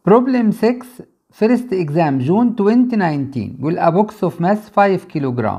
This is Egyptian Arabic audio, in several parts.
Problem 6 first exam June 2019 بيقول a box of mass 5 kilogram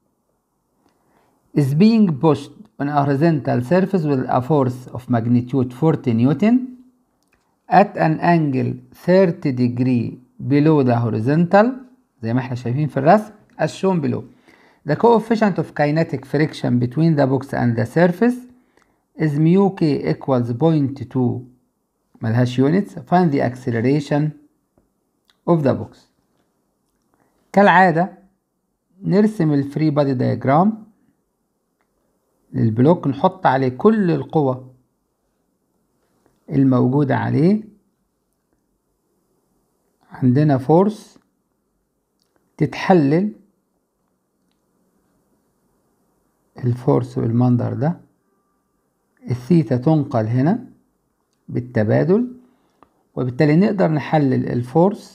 is being pushed on a horizontal surface with a force of magnitude 40 newton at an angle 30 degree below the horizontal زي ما احنا شايفين في الرسم as shown below the coefficient of kinetic friction between the box and the surface is mu k equals 0.2 ملهاش units find the acceleration of the box كالعادة نرسم الفري بادي دايجرام للبلوك نحط عليه كل القوى الموجودة عليه عندنا فورس تتحلل الفورس بالمنظر ده الثيتا تنقل هنا بالتبادل وبالتالي نقدر نحلل الفورس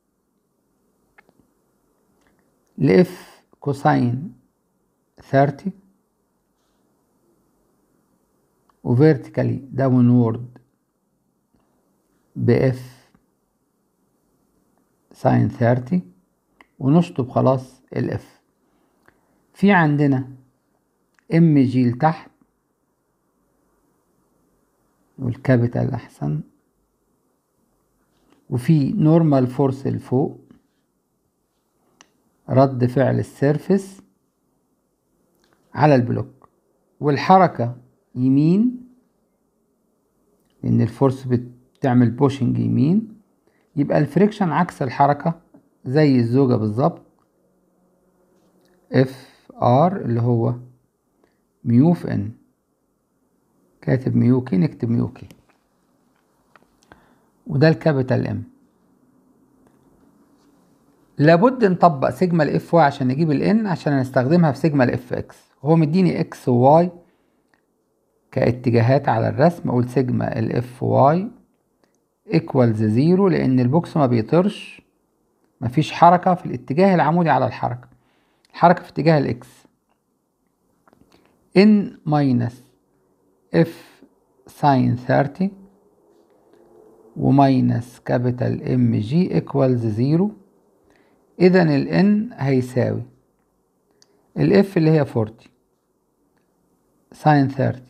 لإف كوساين 30 وفيرتيكالي داونورد بإف ساين 30 ونشطب خلاص الإف في عندنا ام جي لتحت والكابيتال أحسن وفي نورمال فورس لفوق رد فعل السيرفس على البلوك والحركة يمين لأن الفورس بتعمل بوشنج يمين يبقى الفريكشن عكس الحركة زي الزوجة بالظبط اف ار اللي هو ميو في ان كاتب ميو كي نكتب ميو كي وده الكابيتال ام لابد نطبق سيجما الاف واي عشان نجيب الان عشان نستخدمها في سيجما الاف اكس هو مديني اكس وواي كاتجاهات على الرسم اقول سيجما الاف واي ايكوالز زيرو لان البوكس ما بيطيرش مفيش حركة في الاتجاه العمودي على الحركة الحركة في اتجاه الاكس ان ماينس اف ساين 30 وماينس كابيتال ام جي ايكوالز زيرو اذا ال n هيساوي ال f اللي هي 40 ساين 30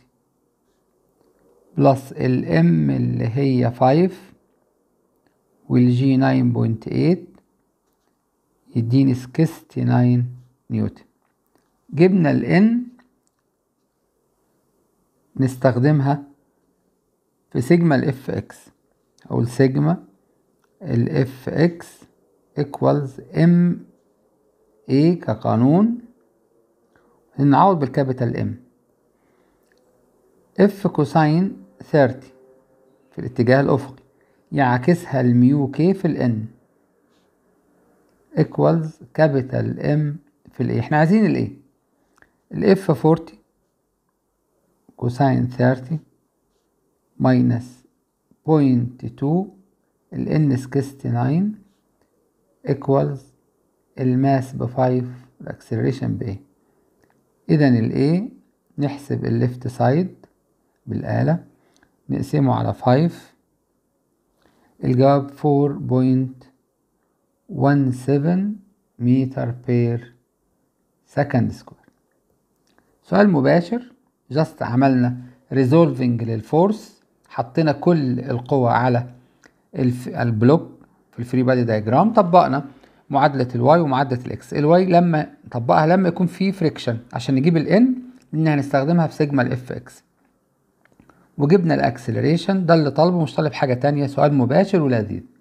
بلس ال m اللي هي 5 وال g 9.8 يديني 69 نيوتن جبنا ال n نستخدمها في سيجما ال fx أو سيجما ال fx equals m a كقانون نعوض بالكابيتال m f كوساين 30 في الاتجاه الأفقي يعكسها الميو كي في ال n equals كابيتال m في ال a احنا عايزين ال a ال f 40 كوساين 30 ماينس بوينت 2 ال n 69 equals الماس ب 5 الاكسلريشن ب A اذا ال A نحسب الليفت سايد بالآلة نقسمه على 5 الجواب 4.17 متر بير سكند سكوير سؤال مباشر جاست عملنا ريزولفنج للفورس حطينا كل القوى على البلوك في الفري بادي دايجرام طبقنا معادلة الواي ومعادلة الاكس الواي لما نطبقها لما يكون في فريكشن عشان نجيب الان ان هنستخدمها في سيجما الاف اكس وجبنا الاكسلريشن ده اللي طالبه مش طالب حاجة تانية سؤال مباشر ولذيذ